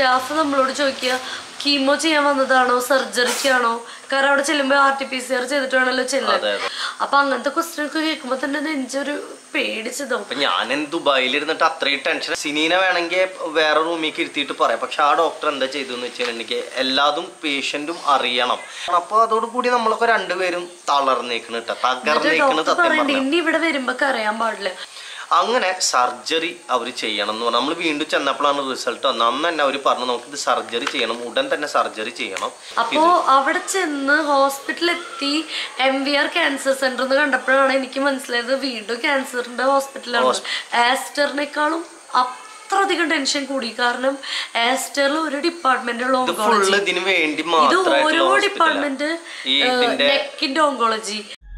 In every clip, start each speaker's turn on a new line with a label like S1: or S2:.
S1: Staff നമ്മളോട് ചോദിക്കുക chemo ചെയ്യാൻ വന്നതാണോ സർജറിക്കാണോ കാരണം അവിടെ ചെല്ലുമ്പോൾ R T P C R ചെയ്തിട്ട് വേണമല്ലോ ചെല്ലാൻ
S2: അതെ, അതെ.
S1: അപ്പൊ അങ്ങനത്തെ ക്വസ്റ്റ്യൻ ഒക്കെ കേൾക്കുമ്പോ തന്നെ നെഞ്ചൊരു പേടിച്ചതോ
S2: അപ്പൊ ഞാൻ ദുബായിൽ ഇരുന്നിട്ട് അത്രയും ടെൻഷൻ സിനീനെ വേണമെങ്കിൽ വേറെ റൂമിലേക്ക് ഇരുത്തിയിട്ട് പറയാം പക്ഷെ ആ ഡോക്ടർ എന്താ ചെയ്തെന്ന് വെച്ചിട്ടുണ്ടെങ്കിൽ എല്ലാതും പേഷ്യന്റും അറിയണം അപ്പൊ അതോടുകൂടി നമ്മളൊക്കെ രണ്ടുപേരും തളർന്നേക്കണ് കേട്ടോ തകർന്നേക്കണ്
S1: ഡോക്ടർ
S2: സത്യം
S1: പറയണ്ടേ
S2: പറഞ്ഞാൽ
S1: ഇനി ഇവിടെ വരുമ്പോ അറിയാൻ പാടില്ല
S2: അങ്ങനെ സർജറി അവർ ചെയ്യണം എന്ന് പറഞ്ഞു നമ്മൾ വീണ്ടും ചെന്നപ്പോഴാണ് റിസൾട്ട് വന്നത് അന്ന് തന്നെ അവർ പറഞ്ഞു നമുക്കിത് സർജറി ചെയ്യണം ഉടൻ തന്നെ സർജറി ചെയ്യണം
S1: അപ്പോ അവിടെ ചെന്ന് ഹോസ്പിറ്റലിൽ എത്തി M V R cancer centre എന്ന് കണ്ടപ്പോഴാണ് എനിക്ക് മനസ്സിലായത് വീണ്ടും ക്യാൻസറിന്റെ ഹോസ്പിറ്റലാണ് ആസ്റ്ററിനേക്കാളും അത്രയധികം ടെൻഷൻ കൂടി കാരണം ആസ്റ്ററിൽ ഒരു ഡിപ്പാർട്ട്മെന്റുള്ള
S2: ഇത്
S1: ഓങ്കോളജി
S2: ഫുള്ള് ഇതിന് വേണ്ടി
S1: ഇത്
S2: മാത്രമായിട്ടുള്ള
S1: ഓരോ
S2: hospital ആ.
S1: ഡിപ്പാർട്ട്മെന്റ്
S2: ഈ ഇതിന്റെ
S1: നെക്കിന്റെ ഓങ്കോളജി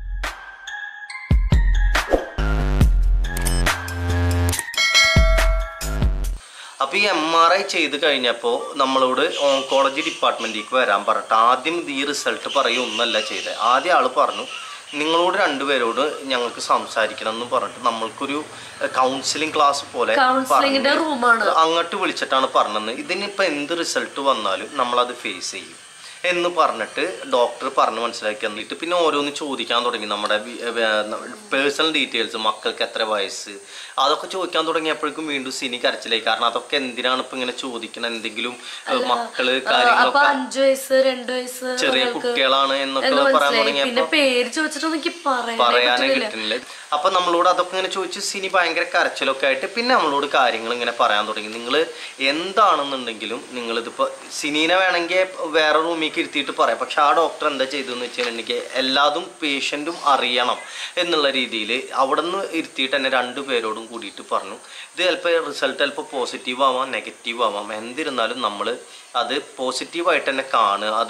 S2: അപ്പൊ ഈ എം ആർ ഐ ചെയ്ത് കഴിഞ്ഞപ്പോൾ നമ്മളോട് ഓങ്കോളജി ഡിപ്പാർട്ട്മെന്റിലേക്ക് വരാൻ പറഞ്ഞിട്ട് ആദ്യം ഇത് ഈ റിസൾട്ട് പറയൊന്നല്ല ചെയ്തത് ആദ്യം ആള് പറഞ്ഞു നിങ്ങളോട് രണ്ടുപേരോട് ഞങ്ങൾക്ക് സംസാരിക്കണം എന്ന് പറഞ്ഞിട്ട് നമ്മൾക്കൊരു കൗൺസിലിംഗ് ക്ലാസ് പോലെ
S1: കൗൺസിലിംഗിന്റെ
S2: പറഞ്ഞ്
S1: റൂമാണ്
S2: അങ്ങോട്ട് വിളിച്ചിട്ടാണ് പറഞ്ഞത് ഇതിനിപ്പോൾ എന്ത് റിസൾട്ട് വന്നാലും നമ്മളത് ഫേസ് ചെയ്യും എന്ന് പറഞ്ഞിട്ട് ഡോക്ടർ പറഞ്ഞ് മനസ്സിലാക്കി തന്നിട്ട് പിന്നെ ഓരോന്ന് ചോദിക്കാൻ തുടങ്ങി നമ്മുടെ പേഴ്സണൽ ഡീറ്റെയിൽസ് മക്കൾക്ക് എത്ര വയസ്സ് അതൊക്കെ ചോദിക്കാൻ തുടങ്ങിയപ്പോഴേക്കും വീണ്ടും സിനി കരച്ചിലായി കാരണം അതൊക്കെ എന്തിനാണ് ഇപ്പൊ ഇങ്ങനെ ചോദിക്കണം എന്തെങ്കിലും ഏഹ്, മക്കള്
S1: അപ്പൊ
S2: കാര്യങ്ങളൊക്കെ
S1: അഞ്ചു വയസ്സ് രണ്ടു വയസ്സ്
S2: ചെറിയ
S1: നിങ്ങൾക്ക്
S2: കുട്ടികളാണ് എന്നൊക്കെ
S1: എന്ന്
S2: പറയാൻ
S1: മനസ്സിലായി
S2: തുടങ്ങിയപ്പോ
S1: പിന്നെ പേര് ചോദിച്ചിട്ടൊന്നും എനിക്ക് പറയാനേ
S2: പറയാനേ
S1: പറ്റുന്നില്ല
S2: കിട്ടുന്നില്ല അപ്പൊ നമ്മളോട് അതൊക്കെ ഇങ്ങനെ ചോദിച്ചു സിനി ഭയങ്കര കരച്ചിലൊക്കെ ആയിട്ട് പിന്നെ നമ്മളോട് കാര്യങ്ങൾ ഇങ്ങനെ പറയാൻ തുടങ്ങി നിങ്ങൾ എന്താണെന്നുണ്ടെങ്കിലും നിങ്ങൾ ഇതിപ്പോ സിനീനെ വേണമെങ്കിൽ വേറെ റൂമിലേക്ക് ഇരുത്തിയിട്ട് പറയാം പക്ഷെ ആ ഡോക്ടർ എന്താ ചെയ്തതെന്ന് വെച്ചിട്ടുണ്ടെങ്കിൽ എല്ലാതും പേഷ്യന്റും അറിയണം എന്നുള്ള രീതിയിൽ അവിടെ നിന്ന് ഇരുത്തിയിട്ട് തന്നെ രണ്ടു പേരോടും കൂടിയിട്ട് പറഞ്ഞു ഇത് ചിലപ്പോൾ റിസൾട്ട് ചിലപ്പോൾ പോസിറ്റീവ് ആവാം നെഗറ്റീവ് ആവാം എന്തിരുന്നാലും നമ്മൾ അത് പോസിറ്റീവായിട്ട് തന്നെ കാണുക അത്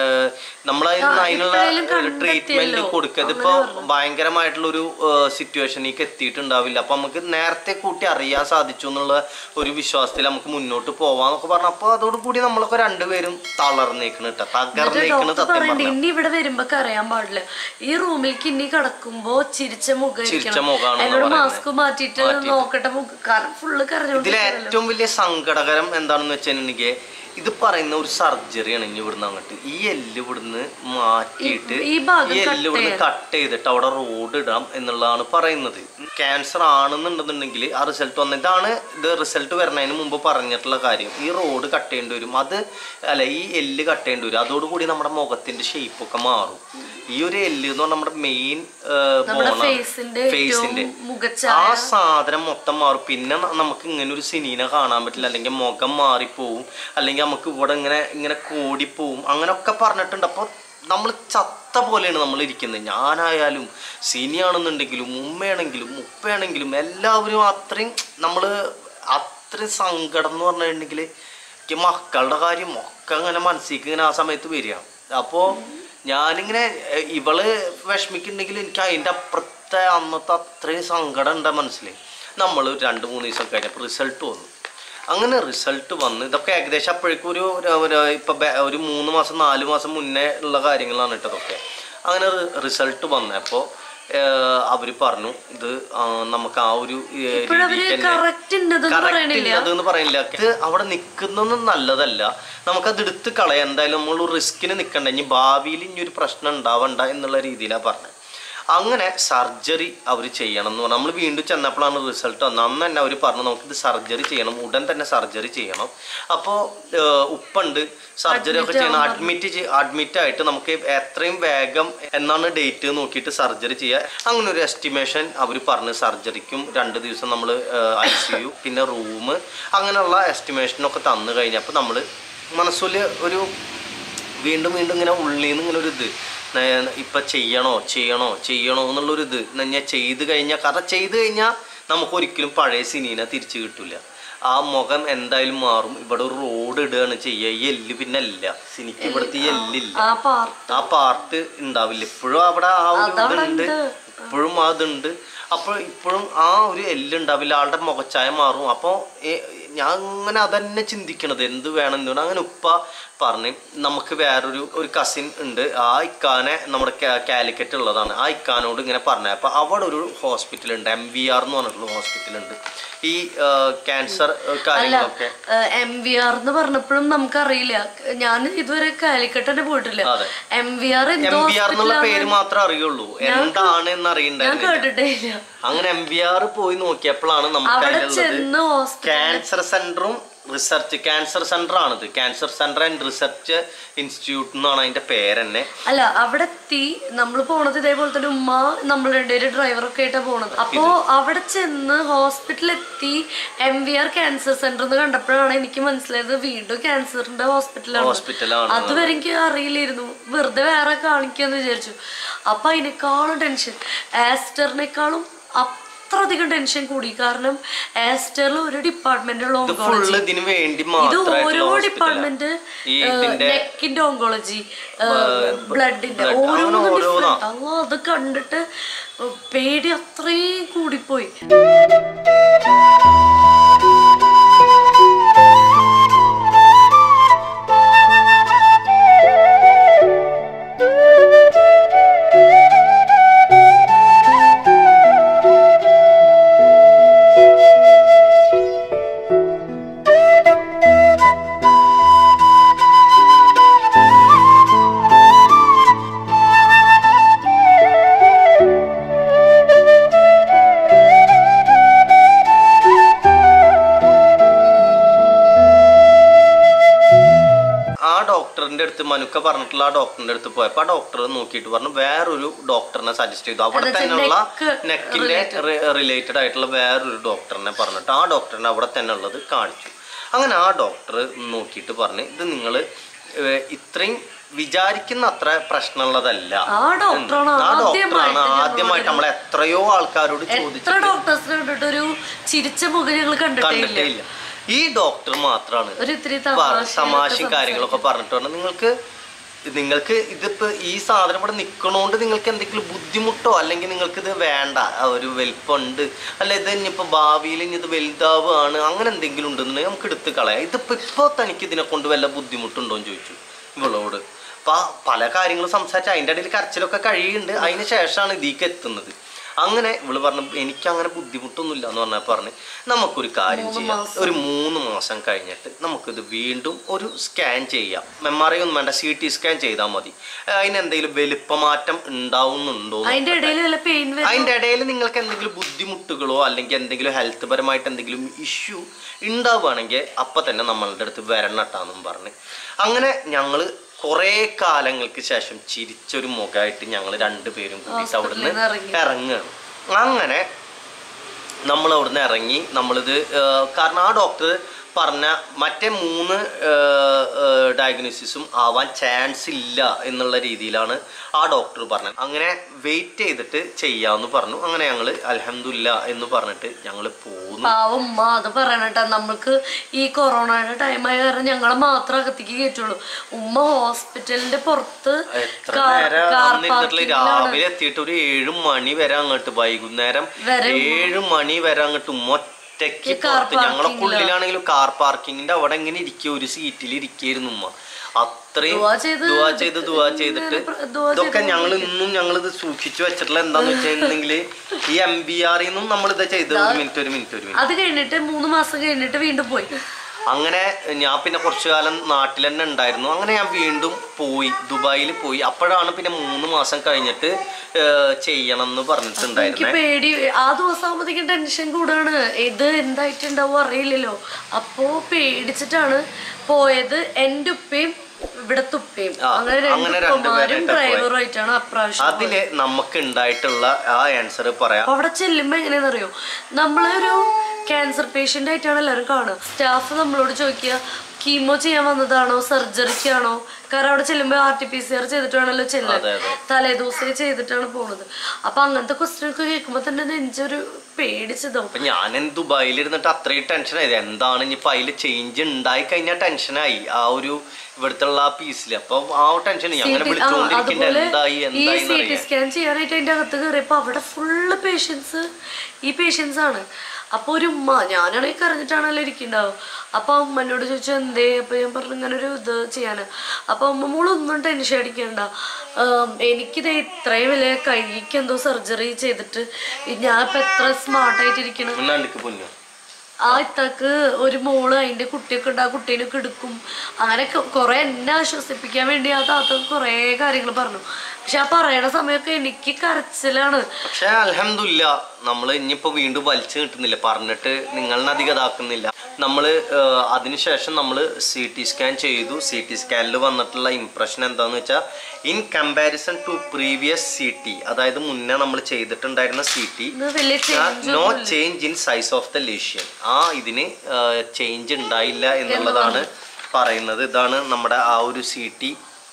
S2: നമ്മൾ അതിനുള്ള
S1: ഇപ്പോഴേലും കണ്ടെത്തിയല്ലോ.
S2: ട്രീറ്റ്മെന്റ് കൊടുക്കുക ഇതിപ്പോ ഭയങ്കരമായിട്ടുള്ള ഒരു സിറ്റുവേഷനിലേക്ക് എത്തിയിട്ടുണ്ടാവില്ല അപ്പൊ നമുക്ക് നേരത്തെ കൂട്ടി അറിയാൻ സാധിച്ചു എന്നുള്ള ഒരു വിശ്വാസത്തിൽ നമുക്ക് മുന്നോട്ട് പോവാന്നൊക്കെ പറഞ്ഞു അപ്പൊ അതോടുകൂടി നമ്മളൊക്കെ രണ്ടുപേരും തളർന്നേക്കണ് കേട്ടോ തകർന്നേക്കണ്
S1: ഡോക്ടർ
S2: സത്യം
S1: പറയണ്ടേ
S2: പറഞ്ഞു
S1: ഇനി ഇവിടെ വരുമ്പോ അറിയാൻ പാടില്ല ഈ റൂമിലേക്ക് ഇനി കിടക്കുമ്പോ ചിരിച്ച മുഖം
S2: ചിരിച്ച മുഖാണെന്ന്
S1: എന്നോട്
S2: പറയുന്നത്.
S1: മാസ്ക് മാറ്റിയിട്ട് നോക്കട്ടെ മുഖം കാരണം ഫുള്ള്
S2: ഇതിലെ
S1: കരഞ്ഞോണ്ടിരിക്കണല്ലോ
S2: ഏറ്റവും വലിയ സങ്കടകരം എന്താണെന്ന് വെച്ചിട്ടുണ്ടെങ്കിൽ ഇത് പറയുന്ന ഒരു സർജറിയാണ് ഇനി ഇവിടുന്ന് അങ്ങോട്ട് ഈ എല്ല് ഇവിടുന്ന് മാറ്റിയിട്ട്
S1: ഈ ഭാഗം
S2: ഈ
S1: cut
S2: എല്ല് ഇവിടുന്ന് കട്ട് ചെയ്തിട്ട് അവിടെ റോഡ് ഇടാം എന്നുള്ളതാണ് പറയുന്നത് ക്യാൻസർ ആണെന്നുണ്ടെന്നുണ്ടെങ്കിൽ ആ റിസൾട്ട് വന്ന ഇതാണ് ഇത് റിസൾട്ട് വരുന്നതിന് മുമ്പ് പറഞ്ഞിട്ടുള്ള കാര്യം ഈ റോഡ് കട്ട് ചെയ്യേണ്ടി വരും അത് അല്ല ഈ എല്ല് കട്ട് ചെയ്യേണ്ടി വരും അതോടുകൂടി നമ്മുടെ മുഖത്തിന്റെ ഷേപ്പ് ഒക്കെ മാറും ഈ ഒരു എല്ല് എന്ന് പറഞ്ഞാൽ നമ്മുടെ മെയിൻ
S1: നമ്മുടെ ഫേസിന്റെ ഏറ്റവും മുഖച്ച
S2: ആ സാധനം മൊത്തം മാറും പിന്നെ ന- നമുക്ക് ഇങ്ങനെ ഒരു സിനീനെ കാണാൻ പറ്റില്ല അല്ലെങ്കിൽ മുഖം മാറിപ്പോവും അല്ലെങ്കിൽ നമുക്ക് ഇവിടെ ഇങ്ങനെ ഇങ്ങനെ കോടിപ്പോവും അങ്ങനെയൊക്കെ പറഞ്ഞിട്ടുണ്ട് അപ്പോൾ നമ്മൾ ചത്ത പോലെയാണ് നമ്മൾ ഇരിക്കുന്നത് ഞാനായാലും സിനിയാണെന്നുണ്ടെങ്കിലും ഉമ്മയാണെങ്കിലും ഉപ്പയാണെങ്കിലും എല്ലാവരും അത്രയും നമ്മൾ അത്രയും സങ്കടം എന്ന് പറഞ്ഞിട്ടുണ്ടെങ്കിൽ എനിക്ക് മക്കളുടെ കാര്യം ഒക്കെ അങ്ങനെ മനസ്സിലേക്ക് ഇങ്ങനെ ആ സമയത്ത് വരിക അപ്പോൾ ഞാനിങ്ങനെ എ, ഇവള് വിഷമിക്കുന്നുണ്ടെങ്കിൽ എനിക്ക് അതിൻ്റെ അപ്പുറത്തെ അന്നത്തെ അത്രയും സങ്കടം ഉണ്ട് മനസ്സിൽ നമ്മൾ രണ്ട് മൂന്ന് ദിവസം കഴിഞ്ഞപ്പോൾ റിസൾട്ട് വന്നു അങ്ങനെ റിസൾട്ട് വന്ന് ഇതൊക്കെ ഏകദേശം അപ്പോഴേക്കും ഒരു ഒരു- ഒരു ഇപ്പൊ ബെ- ഒരു മൂന്ന് മാസം നാല് മാസം മുന്നേ ഉള്ള കാര്യങ്ങളാണ് കേട്ടോ ഇതൊക്കെ അങ്ങനെ റിസൾട്ട് വന്നപ്പോൾ അവർ പറഞ്ഞു ഇത് ആ, നമുക്ക് ആ ഒരു ഏ,
S1: ഇപ്പോഴവര്
S2: രീതിക്ക് തന്നെ
S1: കറക്റ്റ് ഉണ്ടെന്ന്
S2: Correct
S1: പറയണില്ല
S2: ഇല്ലതെന്ന് പറയില്ല ഇത് അവിടെ നിൽക്കുന്നതൊന്നും നല്ലതല്ല നമുക്കത് എടുത്ത് കളയാം എന്തായാലും നമ്മൾ റിസ്കിന് നിൽക്കണ്ട ഇനി ഭാവിയിൽ ഇനി ഒരു പ്രശ്നം ഉണ്ടാവണ്ട എന്നുള്ള രീതിയിലാണ് പറഞ്ഞത് അങ്ങനെ സർജറി അവർ ചെയ്യണം എന്ന് പറഞ്ഞു നമ്മൾ വീണ്ടും ചെന്നപ്പോഴാണ് റിസൾട്ട് വന്നത് അന്ന് തന്നെ അവർ പറഞ്ഞു നമുക്കിത് സർജറി ചെയ്യണം ഉടൻ തന്നെ സർജറി ചെയ്യണം അപ്പോൾ ഉപ്പുണ്ട് സർജറി ഒക്കെ ചെയ്യണം അഡ്മിറ്റ് അഡ്മിറ്റ് ആയിട്ട് നമുക്ക് എത്രയും വേഗം എന്നാണ് ഡേറ്റ് നോക്കിയിട്ട് സർജറി ചെയ്യുക അങ്ങനെ ഒരു എസ്റ്റിമേഷൻ അവർ പറഞ്ഞ് സർജറിക്കും രണ്ട് ദിവസം നമ്മൾ ഐ സി യു പിന്നെ റൂം അങ്ങനെയുള്ള എസ്റ്റിമേഷനൊക്കെ തന്നു കഴിഞ്ഞപ്പോൾ നമ്മൾ മനസ്സിൽ ഒരു വീണ്ടും വീണ്ടും ഇങ്ങനെ ഉള്ളിൽ നിന്ന് ഇങ്ങനെ ഒരു ഇത് നേ- ഇപ്പൊ ചെയ്യണോ ചെയ്യണോ ചെയ്യണോ എന്നുള്ളൊരു ഇത് ഞാൻ ചെയ്ത് കഴിഞ്ഞാൽ കഥ ചെയ്ത് കഴിഞ്ഞാൽ നമുക്ക് ഒരിക്കലും പഴയ സിനീനെ തിരിച്ചു കിട്ടില്ല ആ മുഖം എന്തായാലും മാറും ഇവിടെ ഒരു റോഡ് ഇടുകയാണ് ചെയ്യുക ഈ എല്ല് പിന്നെ ഇല്ല സിനിക്ക് ഇവിടുത്തെ ഈ എല്ലില്ല
S1: ആ പാർ
S2: ആ പാർട്ട് ഉണ്ടാവില്ല ഇപ്പോഴും അവിടെ ആ ഒരു
S1: അതവിടെ
S2: ഇതുണ്ട്
S1: ഉണ്ട്.
S2: ഇപ്പോഴും അതുണ്ട് അപ്പോൾ ഇപ്പോഴും ആ ഒരു എല്ലുണ്ടാവില്ല ആളുടെ മുഖച്ചായ മാറും അപ്പോൾ ഞാൻ അങ്ങനെ അതന്നെ ചിന്തിക്കണത് എന്ത് വേണം എന്ത് വേണം അങ്ങനെ ഉപ്പ പറഞ്ഞ് നമുക്ക് വേറൊരു ഒരു കസിൻ ഉണ്ട് ആ ഇക്കാനെ നമ്മുടെ കാ- കാലിക്കറ്റ് ഉള്ളതാണ് ആ ഇക്കാനോട് ഇങ്ങനെ പറഞ്ഞ അപ്പോൾ അവിടെ ഒരു ഹോസ്പിറ്റൽ ഉണ്ട് എം വി ആർ എന്ന് പറഞ്ഞിട്ടുള്ള ഹോസ്പിറ്റൽ ഉണ്ട് ഈ ക്യാൻസർ
S1: അല്ല
S2: കാര്യങ്ങളൊക്കെ
S1: എം വി ആർ എന്ന് പറഞ്ഞപ്പോഴും നമുക്കറിയില്ല ഞാൻ ഇതുവരെ കാലിക്കട്ട് തന്നെ പോയിട്ടില്ല
S2: അതെ.
S1: എം വി ആർ
S2: എം
S1: എന്തോ
S2: വി ആർ എന്നുള്ള
S1: hospital
S2: പേര്
S1: ആണ്.
S2: മാത്രമേ അറിയുള്ളൂ എന്താണ് എന്ന്
S1: ഞാൻ
S2: അറിയണ്ടായിരുന്നില്ല
S1: കേട്ടിട്ടേ ഇല്ല
S2: അങ്ങനെ എം വി ആർ പോയി നോക്കിയപ്പോഴാണ് നമുക്ക്
S1: അവിടെ
S2: അതിലുള്ളത്
S1: ചെന്ന് ഹോസ്പിറ്റൽ
S2: ക്യാൻസർ സെന്ററും റിസർച്ച് ക്യാൻസർ സെന്റർ ആണിത് cancer centre and research institute എന്നാണ് അതിന്റെ പേരെന്നെ
S1: അല്ല അവിടെ എത്തി നമ്മൾ പോണത് ഇതേപോലെ തന്നെ ഉമ്മ നമ്മൾ രണ്ടുപേരും ഡ്രൈവറൊക്കെ ആയിട്ടാ പോണത് അപ്പോ അവിടെ ചെന്ന് ഹോസ്പിറ്റലിൽ എത്തി M V R cancer centre എന്ന് കണ്ടപ്പോഴാണ് എനിക്ക് മനസ്സിലായത് വീണ്ടും ക്യാൻസറിന്റെ ഹോസ്പിറ്റലാണ്
S2: ഹോസ്പിറ്റലാണ്
S1: അതുവരെ എനിക്ക് അറിയില്ലായിരുന്നു വെറുതെ വേറെ കാണിക്കാന്ന് വിചാരിച്ചു അപ്പൊ അതിനേക്കാളും ടെൻഷൻ ആസ്റ്ററിനേക്കാളും അത്രയധികം ടെൻഷൻ കൂടി കാരണം ആസ്റ്ററിൽ ഒരു ഡിപ്പാർട്ട്മെന്റുള്ള
S2: ഇത്
S1: ഓങ്കോളജി
S2: ഫുള്ള് ഇതിന് വേണ്ടി
S1: ഇത്
S2: മാത്രമായിട്ടുള്ള
S1: ഓരോ
S2: hospital ആ.
S1: ഡിപ്പാർട്ട്മെന്റ്
S2: ഈ ഇതിന്റെ
S1: നെക്കിന്റെ ഓങ്കോളജി ബ്ലഡിന്റെ
S2: blood,
S1: ഓരോന്നും
S2: അങ്ങനെ ഓരോന്നാ.
S1: different. അള്ളാ, അത് കണ്ടിട്ട് പേടി അത്രയും കൂടിപ്പോയി
S2: ആ ഡോക്ടറിന്റെ അടുത്ത് മനുക്ക പറഞ്ഞിട്ടുള്ള ആ ഡോക്ടറിന്റെ അടുത്ത് പോയപ്പോ ആ ഡോക്ടർ നോക്കിയിട്ട് പറഞ്ഞു വേറൊരു ഡോക്ടറിനെ സജസ്റ്റ് ചെയ്തു അവിടെ
S1: അതെന്ന് വെച്ചാ
S2: തന്നെയുള്ള
S1: neck
S2: നെക്കിന്റെ റിലേറ്റഡ് ആയിട്ടുള്ള വേറൊരു ഡോക്ടറിനെ പറഞ്ഞിട്ട് ആ ഡോക്ടറിനെ അവിടെ തന്നെ ഉള്ളത് കാണിച്ചു അങ്ങനെ ആ ഡോക്ടർ നോക്കിയിട്ട് പറഞ്ഞു ഇത് നിങ്ങൾ ഇത്രയും വിചാരിക്കുന്ന അത്ര പ്രശ്നമുള്ളതല്ല
S1: ആ ഡോക്ടറാണ്
S2: ആ ഡോക്ടറാണ്
S1: ആദ്യമായിട്ട്
S2: ആദ്യമായിട്ട് നമ്മൾ എത്രയോ ആൾക്കാരോട് ചോദിച്ചു
S1: എത്ര ഡോക്ടേഴ്സിനെ കണ്ടിട്ട് ഒരു ചിരിച്ച മുഖം ഞങ്ങൾ കണ്ടിട്ടേ ഇല്ല
S2: കണ്ടിട്ടേ ഇല്ല ഈ ഡോക്ടർ മാത്രമാണ്
S1: ഒരു ഇത്തിരി
S2: പറ-
S1: തമാശ
S2: തമാശയും കാര്യങ്ങളൊക്കെ പറഞ്ഞിട്ട് പറഞ്ഞു നിങ്ങൾക്ക് നിങ്ങൾക്ക് ഇതിപ്പോ ഈ സാധനം ഇവിടെ നിൽക്കണോണ്ട് നിങ്ങൾക്ക് എന്തെങ്കിലും ബുദ്ധിമുട്ടോ അല്ലെങ്കിൽ നിങ്ങൾക്ക് ഇത് വേണ്ട ആ ഒരു വലിപ്പമുണ്ട് അല്ല ഇത് ഇനിയിപ്പോ ഭാവിയിൽ ഇനി ഇത് വലുതാവുകയാണ് അങ്ങനെ എന്തെങ്കിലും ഉണ്ടെന്നുണ്ടെങ്കിൽ നമുക്ക് എടുത്ത് കളയാം ഇതിപ്പോ ഇപ്പൊ തനിക്ക് ഇതിനെ കൊണ്ട് വല്ല ബുദ്ധിമുട്ടുണ്ടോ എന്ന് ചോദിച്ചു ഇവളോട് അപ്പൊ പല കാര്യങ്ങളും സംസാരിച്ച് അതിൻ്റെ ഇടയിൽ കരച്ചിലൊക്കെ കഴിയുന്നുണ്ട് അതിന് ശേഷമാണ് ഇതിലേക്ക് എത്തുന്നത് അങ്ങനെ ഇവള് പറഞ്ഞു എനിക്ക് അങ്ങനെ ബുദ്ധിമുട്ടൊന്നുമില്ല എന്ന് പറഞ്ഞാൽ പറഞ്ഞ് നമുക്കൊരു കാര്യം ചെയ്യാം ഒരു മൂന്ന് മാസം കഴിഞ്ഞിട്ട് നമുക്കിത് വീണ്ടും ഒരു സ്കാൻ ചെയ്യാം എം ആർ ഐ ഒന്നും വേണ്ട സി ടി സ്കാൻ ചെയ്താൽ മതി അതിന് എന്തെങ്കിലും വലിപ്പമാറ്റം ഉണ്ടാവുന്നുണ്ടോ എന്ന്
S1: അതിന്റെ ഇടയിൽ വല്ല പെയിൻ വരും
S2: അതിൻ്റെ ഇടയിൽ നിങ്ങൾക്ക് എന്തെങ്കിലും ബുദ്ധിമുട്ടുകളോ അല്ലെങ്കിൽ എന്തെങ്കിലും ഹെൽത്ത് പരമായിട്ട് എന്തെങ്കിലും ഇഷ്യൂ ഉണ്ടാവുകയാണെങ്കിൽ അപ്പം തന്നെ നമ്മളുടെ അടുത്ത് വരണട്ടാന്നും പറഞ്ഞ് അങ്ങനെ ഞങ്ങൾ കുറേ കാലങ്ങൾക്ക് ശേഷം ചിരിച്ചൊരു മുഖമായിട്ട് ഞങ്ങൾ രണ്ടുപേരും കൂടിയിട്ട് അവിടുന്ന്
S1: നിന്ന് ഇറങ്ങി.
S2: ഇറങ്ങുകയാണ് അങ്ങനെ നമ്മൾ അവിടുന്ന് ഇറങ്ങി നമ്മളിത് ആ, കാരണം ആ ഡോക്ടർ പറഞ്ഞ മറ്റേ മൂന്ന് ഡയഗ്നോസിസും ആവാൻ ചാൻസ് ഇല്ല എന്നുള്ള രീതിയിലാണ് ആ ഡോക്ടർ പറഞ്ഞത് അങ്ങനെ വെയിറ്റ് ചെയ്തിട്ട് ചെയ്യാമെന്ന് പറഞ്ഞു അങ്ങനെ ഞങ്ങൾ അലഹമില്ല എന്ന് പറഞ്ഞിട്ട് ഞങ്ങൾ പോന്നു
S1: പാവം ഉമ്മ അത് പറയണട്ടാ നമ്മൾക്ക് ഈ കൊറോണയുടെ ടൈമായ കാരണം ഞങ്ങളെ മാത്രം അകത്തേക്ക് കയറ്റുള്ളൂ ഉമ്മ ഹോസ്പിറ്റലിന്റെ പുറത്ത്
S2: എത്ര
S1: കാർ-
S2: നേരം
S1: കാർ
S2: വന്നിട്ടുള്ള
S1: പാർക്കിങ്ങിലാണ്.
S2: രാവിലെ എത്തിയിട്ട് ഒരു ഏഴ് മണി വരെ അങ്ങോട്ട് വൈകുന്നേരം
S1: വരെ
S2: ഏഴ് മണി വരെ അങ്ങോട്ട് ഒറ്റയ്ക്ക്
S1: ഈ കാർ
S2: പുറത്ത് ഞങ്ങളെ ഉള്ളിലാണെങ്കിലും കാർ പാർക്കിങ്ങിന്റെ അവിടെ ഇങ്ങനെ ഇരിക്കുക ഒരു സീറ്റിൽ ഇരിക്കായിരുന്നു ഉമ്മ അത്രയും
S1: ദുആ ചെയ്ത്
S2: ദുവാ ചെയ്ത് ദുവാ ചെയ്തിട്ട്
S1: ദുആ
S2: ഇതൊക്കെ ഞങ്ങൾ ഇന്നും ഞങ്ങൾ ഇത് സൂക്ഷിച്ചു വെച്ചിട്ടുള്ള എന്താന്ന് വെച്ചിട്ടുണ്ടെങ്കിൽ ഈ എം ബി ആറിൽ നിന്നും നമ്മൾ ഇത് ചെയ്ത് ഒരു മിനിറ്റ് ഒരു മിനിറ്റ് ഒരു മിനിറ്റ്
S1: അത് കഴിഞ്ഞിട്ട് മൂന്ന് മാസം കഴിഞ്ഞിട്ട് വീണ്ടും പോയി
S2: അങ്ങനെ ഞാൻ പിന്നെ കുറച്ചു കാലം നാട്ടിൽ തന്നെ ഉണ്ടായിരുന്നു അങ്ങനെ ഞാൻ വീണ്ടും പോയി ദുബായിൽ പോയി അപ്പോഴാണ് പിന്നെ മൂന്ന് മാസം കഴിഞ്ഞിട്ട് ഏർ, ചെയ്യണം എന്ന്
S1: എനിക്ക്
S2: പറഞ്ഞിട്ടുണ്ടായിരുന്നേ
S1: പേടി ആ ദിവസം ആകുമ്പോഴത്തേക്കും ടെൻഷൻ കൂടാണ് ഇത് എന്തായിട്ടുണ്ടാവും അറിയില്ലല്ലോ അപ്പോ പേടിച്ചിട്ടാണ് പോയത് എൻ്റെ ഉപ്പയും ഇവിടത്തെ ഉപ്പയും
S2: ആ,
S1: അങ്ങനെ
S2: അങ്ങനെ
S1: രണ്ട് ഉപ്പമാരും
S2: രണ്ടുപേരായിട്ടാ പോയത്.
S1: ഡ്രൈവറും ആയിട്ടാണ് അപ്രാവശ്യം
S2: അതില് നമുക്ക് ഉണ്ടായിട്ടുള്ള ആ ആൻസർ പറയാം
S1: അപ്പൊ അവിടെ ചെല്ലുമ്പോ എങ്ങനെയാണെന്നറിയോ നമ്മളൊരു ക്യാൻസർ പേഷ്യന്റ് ആയിട്ടാണ് എല്ലാവരും കാണുക സ്റ്റാഫ് നമ്മളോട് ചോദിക്കുക കീമോ ചെയ്യാൻ വന്നതാണോ സർജറിക്കാണോ കാരണം അവിടെ ചെല്ലുമ്പോൾ R T P C R ചെയ്തിട്ട് വേണമല്ലോ ചെല്ലാൻ
S2: അതെ, അതെ.
S1: തലേദിവസേ ചെയ്തിട്ടാണ് പോണത് അപ്പൊ അങ്ങനത്തെ ക്വസ്റ്റ്യൻ ഒക്കെ കേൾക്കുമ്പോ തന്നെ നെഞ്ചൊരു പേടിച്ചതാവും
S2: അപ്പൊ ഞാൻ ദുബായിൽ ഇരുന്നിട്ട് അത്രയും ടെൻഷനായി എന്താണ് ഇനിയിപ്പോ അതിൽ ചേഞ്ച് ഉണ്ടായി കഴിഞ്ഞാൽ ടെൻഷനായി ആ ഒരു ഇവിടുത്തെ ആ പീസിൽ അപ്പൊ ആ ടെൻഷൻ അങ്ങനെ
S1: CT ആ,
S2: വിളിച്ചുകൊണ്ടിരിക്കേണ്ട
S1: അതുപോലെ
S2: എന്തായി
S1: ഈ
S2: എന്തായി
S1: സി ടി സ്കാൻ ചെയ്യാനായിട്ട് അതിന്റെ അകത്ത് കയറിയപ്പോ അവിടെ ഫുള്ള് പേഷ്യൻസ് ഈ പേഷ്യൻസ് ആണ് അപ്പൊ ഒരു ഉമ്മ ഞാനാണെങ്കിൽ കരഞ്ഞിട്ടാണല്ലോ ഇരിക്കുന്നുണ്ടാവും അപ്പൊ അമ്മനോട് ചോദിച്ചു എന്തേ അപ്പൊ ഞാൻ പറഞ്ഞു ഇങ്ങനെ ഒരു ഇത് ചെയ്യാന് അപ്പൊ അമ്മ മോളൊന്നും ടെൻഷൻ അടിക്കണ്ട ആം, എനിക്കിത് ഇത്രയും വലിയ കൈക്ക് എന്തോ സർജറി ചെയ്തിട്ട് ഞാൻ ഇപ്പൊ എത്ര സ്മാർട്ടായിട്ട് ഇരിക്കണം
S2: മുന്നാണ്ടിക്ക് പൊന്നു
S1: ആ ഇത്തക്ക് ഒരു മോള് അതിന്റെ കുട്ടിയൊക്കെ ഉണ്ട് ആ കുട്ടീനൊക്കെ എടുക്കും അങ്ങനെ കുറെ എന്നെ ആശ്വസിപ്പിക്കാൻ വേണ്ടി ആ താത്ത കുറെ കാര്യങ്ങൾ പറഞ്ഞു പക്ഷെ ആ പറയണ സമയമൊക്കെ എനിക്ക് കരച്ചിലാണ്
S2: പക്ഷെ അലഹമില്ല നമ്മൾ ഇനിയിപ്പോ വീണ്ടും വലിച്ചു കിട്ടുന്നില്ല പറഞ്ഞിട്ട് നിങ്ങളെ അധികം ഇതാക്കുന്നില്ല നമ്മൾ അതിനുശേഷം നമ്മൾ സി ടി സ്കാൻ ചെയ്തു സി ടി സ്കാനിൽ വന്നിട്ടുള്ള ഇംപ്രഷൻ എന്താന്ന് വെച്ചാൽ in comparison to previous C T അതായത് മുന്നേ നമ്മൾ ചെയ്തിട്ടുണ്ടായിരുന്ന സി ടി
S1: ഇത് വലിയ change
S2: no change in size of the lesion ആ ഇതിന് ചേഞ്ച് ഉണ്ടായില്ല എന്നുള്ളതാണ് പറയുന്നത് ഇതാണ് നമ്മുടെ ആ ഒരു സി ടി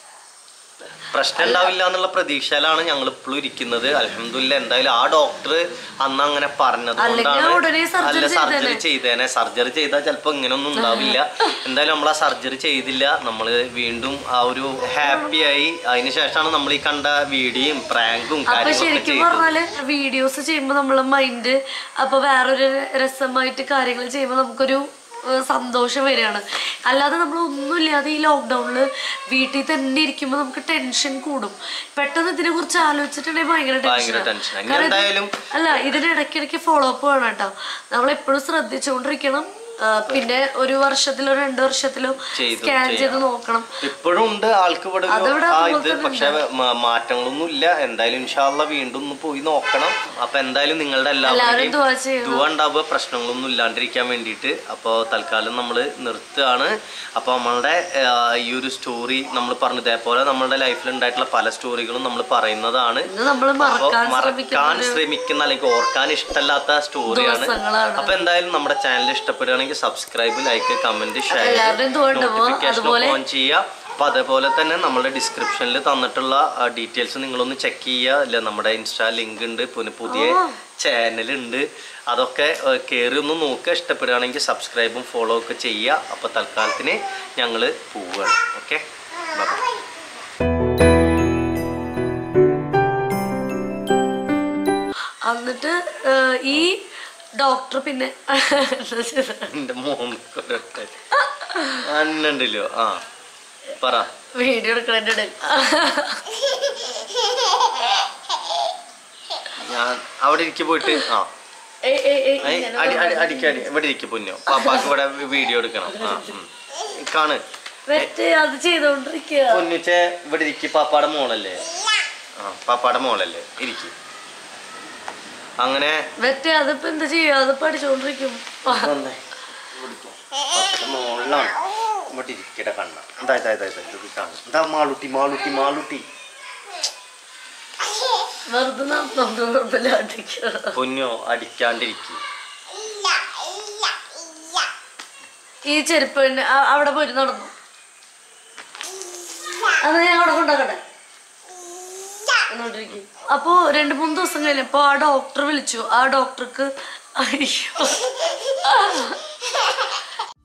S2: പ്രശ്നം ഉണ്ടാവില്ല എന്നുള്ള പ്രതീക്ഷയിലാണ് ഞങ്ങൾ ഇപ്പോഴും ഇരിക്കുന്നത് അലഹമില്ല എന്തായാലും ആ ഡോക്ടർ അന്ന് അങ്ങനെ പറഞ്ഞത്
S1: അല്ലെങ്കിൽ ഉടനെ surgery
S2: അല്ല സർജറി
S1: ചെയ്തേനെ.
S2: ചെയ്തേനെ സർജറി ചെയ്താൽ ചിലപ്പോൾ ഇങ്ങനെയൊന്നും ഉണ്ടാവില്ല എന്തായാലും നമ്മൾ ആ സർജറി ചെയ്തില്ല നമ്മൾ വീണ്ടും ആ ഒരു ഹാപ്പി ആയി അതിനുശേഷമാണ് നമ്മൾ ഈ കണ്ട വീഡിയോയും പ്രാങ്കും
S1: അപ്പൊ
S2: കാര്യങ്ങളൊക്കെ
S1: ശരിക്കും
S2: ചെയ്തത്
S1: പറഞ്ഞാല് വീഡിയോസ് ചെയ്യുമ്പോ നമ്മളെ മൈൻഡ് അപ്പൊ വേറൊരു രസമായിട്ട് കാര്യങ്ങൾ ചെയ്യുമ്പോ നമുക്കൊരു ഏഹ്, സന്തോഷം വരികയാണ് അല്ലാതെ നമ്മൾ ഒന്നുമില്ലാതെ ഈ ലോക്ക്ഡൌണില് വീട്ടിൽ തന്നെ ഇരിക്കുമ്പോൾ നമുക്ക് ടെൻഷൻ കൂടും പെട്ടെന്ന് ഇതിനെ കുറിച്ച് ആലോചിച്ചിട്ടുണ്ടെങ്കിൽ ഭയങ്കര
S2: ഭയങ്കര
S1: ടെൻഷൻ
S2: ടെൻഷൻ ഇനി എന്തായാലും
S1: അല്ല ഇതിന് ഇടയ്ക്കിടയ്ക്ക് ഫോളോ അപ്പ് വേണം കേട്ടോ നമ്മൾ എപ്പോഴും ശ്രദ്ധിച്ചുകൊണ്ടിരിക്കണം ആ, പിന്നെ ഒരു വർഷത്തിലോ രണ്ടു വർഷത്തിലോ
S2: ചെയ്തു,
S1: സ്കാൻ ചെയ്ത് നോക്കണം
S2: ഇപ്പോഴും ഉണ്ട് ആൾക്ക് ഇവിടെ ഒരു
S1: അതവിടെ
S2: ആ
S1: അതുപോലെ
S2: ഇത്
S1: തന്നെ
S2: പക്ഷെ മ- മാറ്റങ്ങളൊന്നും ഇല്ല എന്തായാലും ഇൻഷാല്ല വീണ്ടും ഒന്ന് പോയി നോക്കണം അപ്പൊ എന്തായാലും നിങ്ങളുടെ
S1: എല്ലാവരും
S2: എല്ലാവരുടെയും
S1: ദുആ ചെയ്യണം
S2: ദുവ ഉണ്ടാവുക പ്രശ്നങ്ങളൊന്നും ഇല്ലാണ്ടിരിക്കാൻ വേണ്ടിയിട്ട് അപ്പോൾ തൽക്കാലം നമ്മൾ നിർത്തുകയാണ് അപ്പോൾ നമ്മളുടെ ആ, ഈ ഒരു സ്റ്റോറി നമ്മൾ പറഞ്ഞു ഇതേപോലെ നമ്മളുടെ ലൈഫിൽ ഉണ്ടായിട്ടുള്ള പല സ്റ്റോറികളും നമ്മൾ പറയുന്നതാണ്
S1: ഇത് നമ്മൾ
S2: അപ്പൊ
S1: മറക്കാൻ
S2: മറക്കാൻ
S1: ശ്രമിക്കുന്ന
S2: ശ്രമിക്കുന്ന അല്ലെങ്കിൽ ഓർക്കാൻ ഇഷ്ടമല്ലാത്ത സ്റ്റോറിയാണ്
S1: ദിവസങ്ങളാണ്.
S2: അപ്പൊ എന്തായാലും നമ്മുടെ ചാനൽ ഇഷ്ടപ്പെടുകയാണെങ്കിൽ സബ്സ്ക്രൈബ് ലൈക്ക് കമന്റ് ഷെയർ
S1: എല്ലാവരുടെയും ദുആ ഉണ്ടാവുക.
S2: നോട്ടിഫിക്കേഷൻ
S1: അതുപോലെ
S2: ഓൺ ചെയ്യുക അപ്പൊ അതേപോലെ തന്നെ നമ്മുടെ ഡിസ്ക്രിപ്ഷനിൽ തന്നിട്ടുള്ള ഡീറ്റെയിൽസ് നിങ്ങളൊന്ന് ചെക്ക് ചെയ്യുക അല്ല നമ്മുടെ ഇൻസ്റ്റാ ലിങ്ക് ഉണ്ട് പിന്നെ പുതിയ ചാനൽ ഉണ്ട് അതൊക്കെ കയറി ഒന്ന് നോക്കുക ഇഷ്ടപ്പെടുകയാണെങ്കിൽ സബ്സ്ക്രൈബും ഫോളോ ഒക്കെ ചെയ്യുക അപ്പൊ തൽക്കാലത്തിന് ഞങ്ങൾ പോവുകയാണ് ഓക്കെ ബൈ
S1: എന്നിട്ട് ഏഹ്, ഈ ഡോക്ടർ പിന്നെ എന്താ ചെയ്തത്?
S2: എന്റെ മോൻ അന്നുണ്ടല്ലോ ആ പറ
S1: വീഡിയോ എടുക്കണതിന്റെ ഇടയിൽ
S2: ഞാൻ അവിടെ ഇരിക്കും പോയിട്ട് ആ
S1: ഏയ് ഏയ് ഏയ്
S2: ഏയ്,
S1: ഇങ്ങനെ
S2: അടി അടി അടിക്കടി ഇവിടെ ഇരിക്കും പൊന്നോ പാപ്പാക്ക് ഇവിടെ വീഡിയോ എടുക്കണം ആ ഉം. കാണ്
S1: വെറ്റ് അത് ചെയ്തോണ്ടിരിക്കുക
S2: പൊന്നുച്ചെ ഇവിടെ ഇരിക്കും പാപ്പാടെ മോളല്ലേ ആ പാപ്പാടെ മോളല്ലേ ഇരിക്കും അങ്ങനെ
S1: വെറ്റ് അതിപ്പോ എന്താ ചെയ്യാ അത് പഠിച്ചോണ്ടിരിക്കും
S2: വന്നേ. ഇവിടിക്കോ. പാപ്പയുടെ മോളിലാണ് ഇവിടെ ഇരിക്കട കണ്ണ എന്താ ഇതാ ഇതാ ഇതാ ഇത് കാണും എന്താ മാളുട്ടി മാളുട്ടി മാളുട്ടി
S1: വെറുതെ നടന്നോണ്ട് കുഴപ്പമില്ലാണ്ടിരിക്കുക
S2: പൊന്നോ അടിക്കാണ്ടിരിക്കും
S1: ഈ ചെരുപ്പ് തന്നെ അ- അവിടെ പോയിട്ട് നടന്നു അത് ഞാൻ അവിടെ കൊണ്ടാക്കട്ടെ എന്നോണ്ടിരിക്കും അപ്പോ രണ്ട് മൂന്ന് ദിവസം കഴിഞ്ഞപ്പോ ആ ഡോക്ടർ വിളിച്ചു ആ ഡോക്ടർക്ക് അയ്യോ